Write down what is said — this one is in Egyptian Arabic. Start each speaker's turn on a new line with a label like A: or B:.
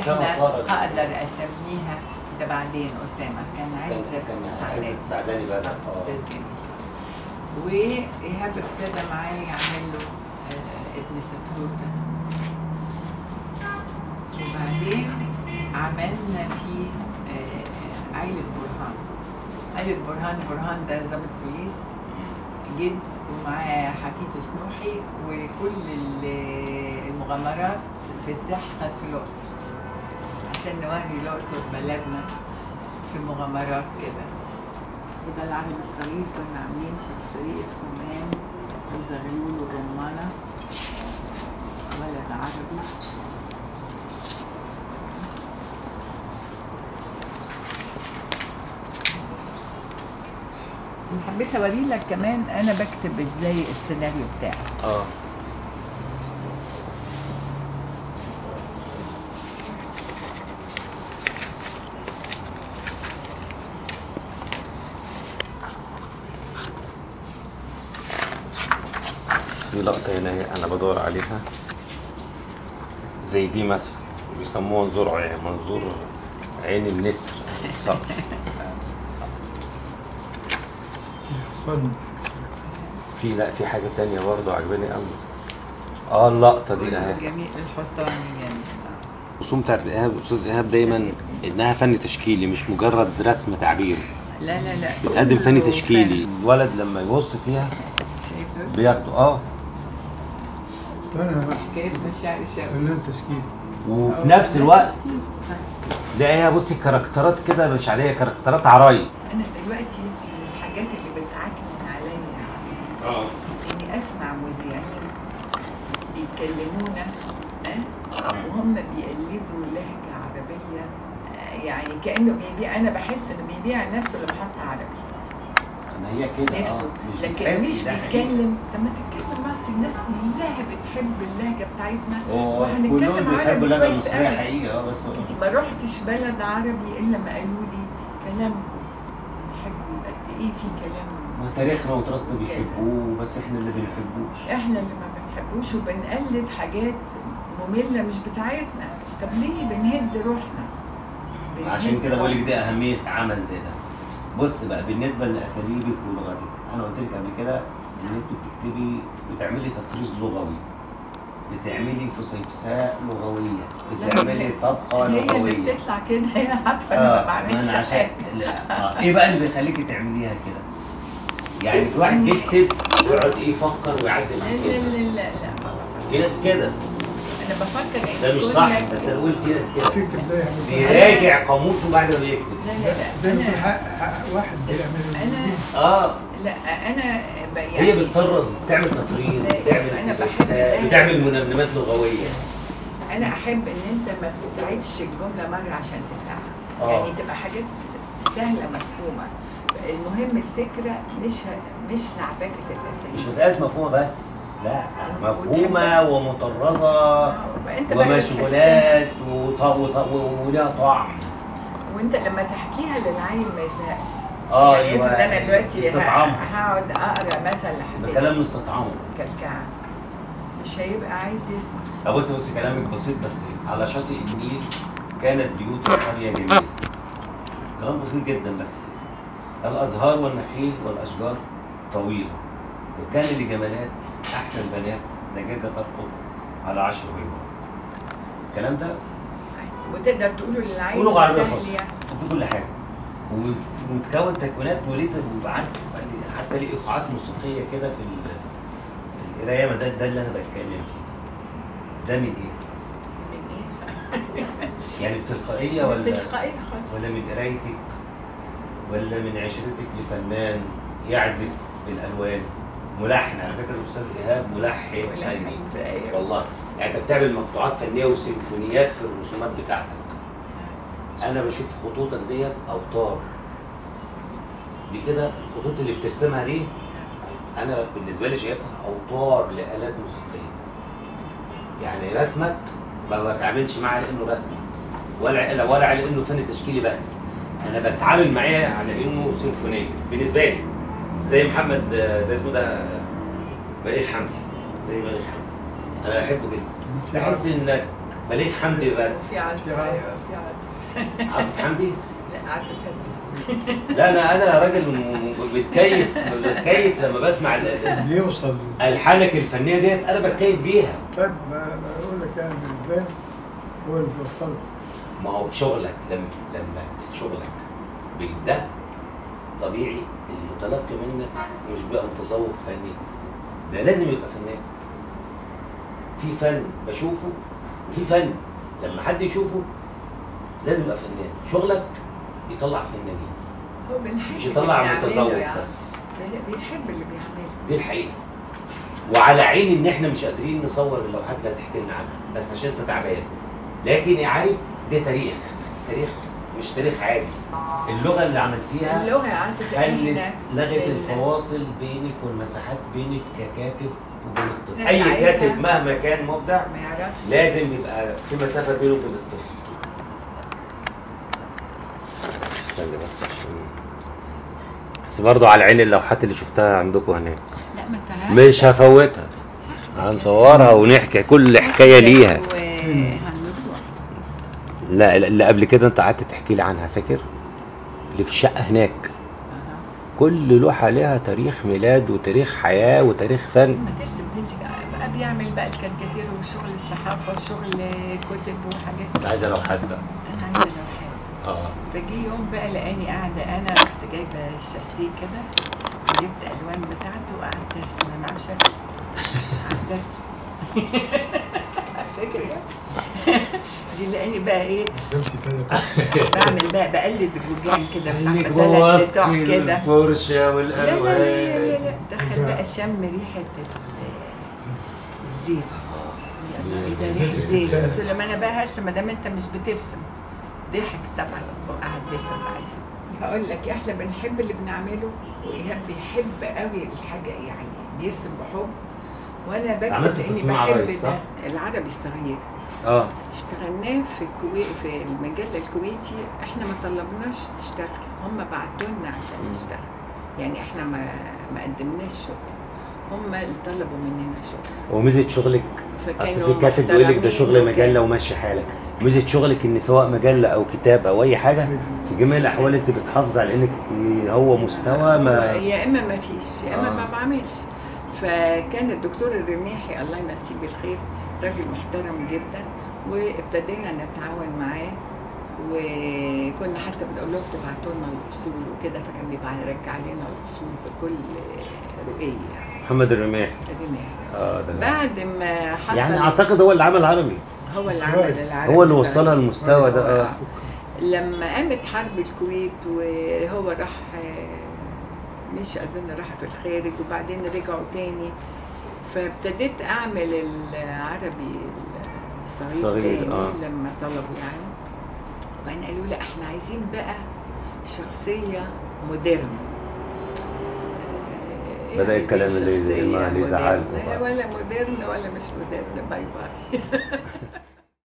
A: أسامة
B: احنا
A: فرج.
B: هقدر اسميها ده بعدين اسامه كان عايز
A: كان كان عايز
B: السعداني
A: السعداني بقى
B: آه،
A: اه
B: استاذ جميل وايهاب ابتدى معايا يعمل له آه، ابن سفروت ده وبعدين عملنا فيه آه، عيلة برهان عيلة برهان برهان ده ضابط بوليس جد ومعاه حفيده سنوحي وكل ال- المغامرات بتحصل في الأقصر عشان نوري الأقصر بلدنا في مغامرات كده وده العالم الصغير كنا عاملين شخصية همام وزغلول ورمانة ولد عربي حبيت اوري لك كمان انا بكتب ازاي السيناريو بتاعي
A: اه في لقطة هنا هي أنا بدور عليها زي دي مثلا بيسموها منظور عين منظور عين النسر صقر
C: صن
A: في لا في حاجة تانية برضه عجباني قوي اه اللقطة دي اهي
B: جميل الحصان جميل
A: الرسوم بتاعت الايهاب استاذ ايهاب دايما انها فن تشكيلي مش مجرد رسم تعبير
B: لا لا لا
A: بتقدم فن
B: كله
A: تشكيلي الولد لما يبص فيها
B: شايف دول؟
A: بياخده اه
C: سنة
B: كيف مشاعر الشباب
C: فنان تشكيلي
A: وفي نفس الوقت تلاقيها بصي كاركترات كده مش عاديه كاركترات عرايس
B: انا دلوقتي الحاجات اللي بتعكنن عليا
A: اه
B: اني اسمع مذيعين بيكلمونا ها وهم بيقلدوا لهجه عربيه آه، يعني كانه بيبيع انا بحس انه بيبيع نفسه لما حط عربي
A: ما هي كده
B: نفسه
A: مش
B: لكن
A: بتحسي
B: مش
A: ده حقيقي.
B: بيتكلم طب ما تتكلم مصري الناس كلها بتحب اللهجه بتاعتنا
A: هو
B: وهنتكلم
A: كلهم بيحبوا
B: عربي
A: اللغه
B: كويس
A: المصريه
B: قوي.
A: حقيقي اه بس
B: انت ما رحتش بلد عربي الا ما قالوا لي كلامكم بنحبوا قد ايه في كلام
A: ما تاريخنا وتراثنا بيحبوه بس احنا اللي بنحبوش
B: احنا اللي ما بنحبوش وبنقلد حاجات ممله مش بتاعتنا طب ليه بنهد روحنا بنهد
A: عشان كده بقول لك
B: روحنا.
A: دي اهميه عمل زي ده بص بقى بالنسبه لاساليبك ولغتك انا قلت لك قبل كده ان انت بتكتبي بتعملي تطريز لغوي بتعملي فسيفساء لغويه بتعملي طبخه
B: هي اللي
A: لغويه
B: بتطلع كده هي عارفه انا ما
A: ما
B: بعملش
A: انا عشان
B: حاجه
A: لا آه. ايه بقى اللي بيخليكي تعمليها كده؟ يعني في واحد يكتب يقعد ايه يفكر ويعدل
B: لا
A: على
B: لا
A: كده
B: لا لا لا ما بفكر.
A: في ناس كده
B: انا بفكر ان
A: ده مش
B: كل
A: صح
B: لك-
A: بس انا بقول في ناس كده
C: تكتب زي احمد
A: بيراجع قاموسه بعد ما بيكتب
B: لا لا لا
C: زي ما
B: انا
C: يكون حق حق واحد بيعمل
B: أنا-
A: اه
B: لا انا ب- يعني
A: هي بتطرز تعمل تطريز
B: لا،
A: بتعمل
B: أنا بحب
A: فسيفساء،
B: الآية.
A: بتعمل منمنمات لغويه
B: انا احب ان انت ما تعيدش الجمله مره عشان تفهمها
A: آه.
B: يعني تبقى حاجات سهله مفهومه المهم الفكره مش مش لعبكه الاساليب
A: مش مساله مفهومه بس لا مفهومه ومطرزه
B: انت بقى
A: ومشغولات وط- وط- ولها طعم
B: وانت لما تحكيها للعيل ما يزهقش
A: اه
B: يعني افرض انا
A: أيوة،
B: دلوقتي ه-
A: استطعام
B: هقعد اقرا مثلا
A: ده
B: لحفيدتي
A: كلام مستطعم
B: كلكعه مش هيبقى عايز يسمع
A: طب بص بص كلامك بسيط بس على شاطئ النيل كانت بيوت القرية جميلة كلام بسيط جدا بس الأزهار والنخيل والأشجار طويلة وكان لجمالات أحلى البنات دجاجة ترقب على عشر بيضات الكلام ده
B: عايز وتقدر تقوله للعيل
A: ولغة عربية
B: سهل
A: فصحى
B: يعني.
A: وفي كل حاجة ومتكون تكوينات وليه ويبقى عارف حتى ليه إيقاعات موسيقية كده في ال- في القراية ما ده ده اللي أنا بتكلم فيه ده من إيه؟
B: من ايه؟
A: يعني بتلقائية ولا
B: تلقائيه خالص
A: ولا من قرايتك ولا من عشرتك لفنان يعزف بالالوان ملحن على فكره الاستاذ ايهاب ملحن فني
B: أيوة.
A: والله يعني انت بتعمل مقطوعات فنيه وسيمفونيات في الرسومات بتاعتك انا بشوف خطوطك ديت اوتار دي كده الخطوط اللي بترسمها دي انا بالنسبه لي شايفها اوتار لالات موسيقيه يعني رسمك ما بتعاملش معاه على انه رسم ولا ولا على انه فن تشكيلي بس انا بتعامل معاه على انه سيمفونيه بالنسبه لي زي محمد آه، زي اسمه ده آه، بليغ حمدي زي بليغ حمدي انا بحبه جدا
C: في
A: بحس
C: عرض.
A: انك بليغ حمدي الرسم
B: في عاطف
C: في عاطف.
B: ايوه في عاطف
A: عاطف حمدي
B: لا عاطف حلو.
A: لا انا انا راجل م- بتكيف بتكيف لما بسمع ال- ال-
C: اللي يوصل
A: الحانك الفنيه ديت انا بتكيف بيها
C: طيب ما بقول لك يعني بالذات هو اللي بيوصل
A: ما هو شغلك لما لما شغلك بده طبيعي المتلقي منك مش بقى متذوق فني ده لازم يبقى فنان في فن بشوفه وفي فن لما حد يشوفه لازم يبقى فنان شغلك يطلع فنانين
B: هو بنحب
A: مش
B: اللي
A: يطلع
B: بنعمله
A: متذوق
B: يعني.
A: بس
B: بيحب اللي بيعمله
A: دي الحقيقه وعلى عين ان احنا مش قادرين نصور اللوحات اللي هتحكي لنا عنها بس عشان انت تعبان لكن عارف ده تاريخ تاريخ مش تاريخ عادي اللغه اللي عملتيها
B: اللغه عاطف
A: خلت
B: احنا
A: لغت
B: ال-
A: الفواصل بينك والمساحات بينك ككاتب وبين الطفل
B: ناس
A: اي
B: عايزة.
A: كاتب مهما كان مبدع
B: ما يعرفش
A: لازم يبقى في مسافه بينه وبين الطفل استنى بس عشان بس برضه على عين اللوحات اللي شفتها عندكم هناك
B: لا ما فهمش
A: مش هفوتها هنصورها ونحكي كل حكايه ليها
B: وهنروح
A: لا لا، اللي قبل كده انت قعدت تحكي لي عنها فاكر اللي في الشقه هناك كل لوحه ليها تاريخ ميلاد وتاريخ حياه وتاريخ فن
B: ما ترسم تنسي بقى, بقى بيعمل بقى الكاريكاتير وشغل الصحافه وشغل كتب وحاجات
A: انت عايزه لوحات بقى
B: انا عايزه لوحات
A: اه
B: فجي يوم بقى لقاني قاعده انا رحت جايبه الشاسيه كده وجبت الوان بتاعته وقعدت ارسم انا ما بعرفش ارسم قعدت ارسم فاكر يا دي لقاني بقى ايه
C: رسمت ثلاث
B: بعمل بقى بقلد الوجان كده مش عارفه ثلاث بتوع كده
A: الفرشه
B: لا لا لا لا
A: والالوان
B: لا دخل بقى شم ريحه ال- الزيت يلا ايه ده ريحه زيت قلت له لما انا بقى هرسم ما دام انت مش بترسم ضحك طبعا وقعد يرسم بعدي هقول لك احنا بنحب اللي بنعمله وايهاب بيحب قوي الحاجه يعني بيرسم بحب وانا بكتب
A: عملت
B: لاني
A: تصميم
B: بحب
A: عرايس، صح؟
B: ده العربي الصغير
A: اه
B: اشتغلناه في الكويت في المجله الكويتي احنا ما طلبناش نشتغل هم بعتوا لنا عشان نشتغل يعني احنا ما ما قدمناش شغل هم اللي طلبوا مننا شغل
A: وميزه شغلك اصل
B: فكانوا
A: في كاتب بيقول لك ده
B: محترمين
A: شغل
B: وكده.
A: مجله ومشي حالك ميزه شغلك ان سواء مجله او كتاب او اي حاجه في جميع الاحوال انت بتحافظ على انك ت- هو مستوى ما
B: يا اما ما فيش يا اما
A: آه.
B: ما بعملش فكان الدكتور الرميحي الله يمسيه بالخير راجل محترم جدا وابتدينا نتعاون معاه وكنا حتى بنقول لهم تبعتوا لنا الاصول وكده فكان بيبقى يرجع لنا الاصول بكل رؤيه يعني
A: محمد الرماح
B: الرماحي
A: اه ده
B: بعد ما حصل
A: يعني اعتقد هو اللي عمل عربي
B: هو اللي عمل العربي
A: هو اللي
B: الصغير.
A: وصلها للمستوى ده اه
B: لما قامت حرب الكويت وهو راح آه، مش اظن راح في الخارج وبعدين رجعوا تاني فابتديت اعمل العربي الصغير
A: صغير،
B: تاني
A: آه.
B: لما طلبوا يعني وبعدين قالوا لا احنا عايزين بقى شخصية مودرن آه،
A: بدأ
B: عايزين
A: الكلام اللي-
B: شخصية
A: اللي
B: مودرن.
A: يزعلكم بقى.
B: ولا مودرن ولا مش مودرن باي باي